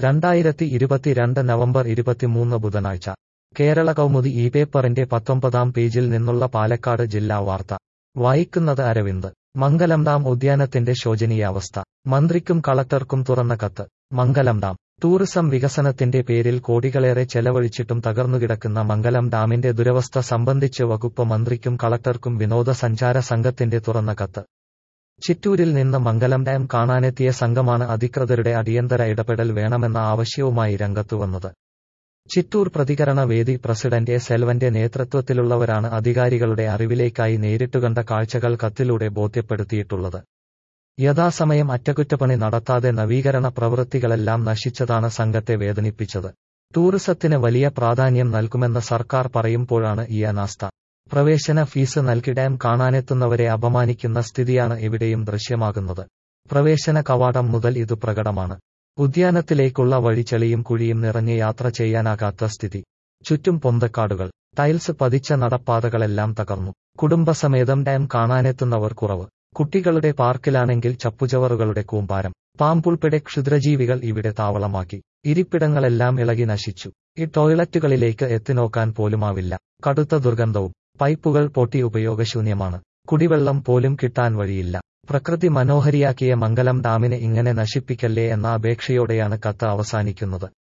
രണ്ടായിരത്തി ഇരുപത്തിരണ്ട് നവംബർ ഇരുപത്തിമൂന്ന് ബുധനാഴ്ച കേരള കൗമുദി ഈ പേപ്പറിന്റെ പത്തൊമ്പതാം പേജിൽ നിന്നുള്ള പാലക്കാട് ജില്ലാ വാർത്ത വായിക്കുന്നത് അരവിന്ദ് മംഗലം ഡാം ഉദ്യാനത്തിന്റെ ശോചനീയാവസ്ഥ മന്ത്രിക്കും കളക്ടർക്കും തുറന്ന കത്ത് മംഗലം ഡാം ടൂറിസം വികസനത്തിന്റെ പേരിൽ കോടികളേറെ ചെലവഴിച്ചിട്ടും തകർന്നുകിടക്കുന്ന മംഗലം ഡാമിന്റെ ദുരവസ്ഥ സംബന്ധിച്ച് വകുപ്പ് മന്ത്രിക്കും കളക്ടർക്കും വിനോദസഞ്ചാര സംഘത്തിന്റെ തുറന്ന കത്ത് ചിറ്റൂരിൽ നിന്ന് മംഗലം ഡാം കാണാനെത്തിയ സംഘമാണ് അധികൃതരുടെ അടിയന്തര ഇടപെടൽ വേണമെന്ന ആവശ്യവുമായി രംഗത്തുവന്നത് ചിറ്റൂർ പ്രതികരണ വേദി പ്രസിഡന്റ് എ സെൽവന്റെ നേതൃത്വത്തിലുള്ളവരാണ് അധികാരികളുടെ അറിവിലേക്കായി നേരിട്ടുകണ്ട കാഴ്ചകൾ കത്തിലൂടെ ബോധ്യപ്പെടുത്തിയിട്ടുള്ളത് യഥാസമയം അറ്റകുറ്റപ്പണി നടത്താതെ നവീകരണ പ്രവൃത്തികളെല്ലാം നശിച്ചതാണ് സംഘത്തെ വേദനിപ്പിച്ചത് ടൂറിസത്തിന് വലിയ പ്രാധാന്യം നൽകുമെന്ന് സർക്കാർ പറയുമ്പോഴാണ് ഈ അനാസ്ഥ പ്രവേശന ഫീസ് നൽകി ഡാം കാണാനെത്തുന്നവരെ അപമാനിക്കുന്ന സ്ഥിതിയാണ് എവിടെയും ദൃശ്യമാകുന്നത് പ്രവേശന കവാടം മുതൽ ഇത് പ്രകടമാണ് ഉദ്യാനത്തിലേക്കുള്ള വഴി ചെളിയും കുഴിയും നിറഞ്ഞ് യാത്ര ചെയ്യാനാകാത്ത സ്ഥിതി ചുറ്റും പൊന്തക്കാടുകൾ ടൈൽസ് പതിച്ച നടപ്പാതകളെല്ലാം തകർന്നു കുടുംബസമേതം ഡാം കാണാനെത്തുന്നവർ കുറവ് കുട്ടികളുടെ പാർക്കിലാണെങ്കിൽ ചപ്പുചവറുകളുടെ കൂമ്പാരം പാമ്പുൾപ്പെടെ ക്ഷുദ്രജീവികൾ ഇവിടെ താവളമാക്കി ഇരിപ്പിടങ്ങളെല്ലാം ഇളകി നശിച്ചു ഈ ടോയ്ലറ്റുകളിലേക്ക് എത്തിനോക്കാൻ പോലുമാവില്ല കടുത്ത ദുർഗന്ധവും പൈപ്പുകൾ പൊട്ടി ഉപയോഗശൂന്യമാണ് കുടിവെള്ളം പോലും കിട്ടാൻ വഴിയില്ല പ്രകൃതി മനോഹരിയാക്കിയ മംഗലം ഡാമിനെ ഇങ്ങനെ നശിപ്പിക്കല്ലേ എന്ന അപേക്ഷയോടെയാണ് കത്ത് അവസാനിക്കുന്നത്